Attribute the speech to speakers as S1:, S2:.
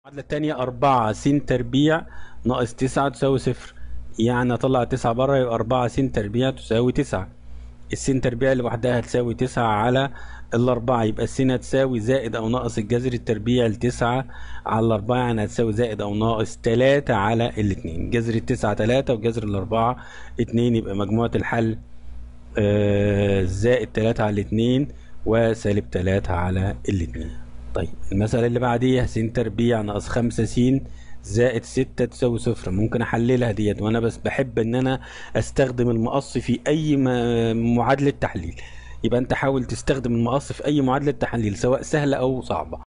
S1: المعادلة التانية أربعة س تربيع ناقص تسعة تساوي صفر يعني أطلع تسعة بره يبقى أربعة س تربيع تساوي تسعة السين تربيع لوحدها هتساوي تسعة على الأربعة يبقى السين هتساوي زائد أو ناقص الجذر التربيع لتسعة على الأربعة يعني هتساوي زائد أو ناقص تلاتة على الاتنين جذر التسعة تلاتة وجذر الأربعة اتنين يبقى مجموعة الحل آه، زائد تلاتة على الاتنين وسالب تلاتة على الاتنين طيب المسألة اللي بعديها س تربيع ناقص خمسة س زائد ستة تساوي صفر ممكن أحللها ديت وأنا بس بحب إن أنا أستخدم المقص في أي م- معادلة تحليل يبقى أنت حاول تستخدم المقص في أي معادلة تحليل سواء سهلة أو صعبة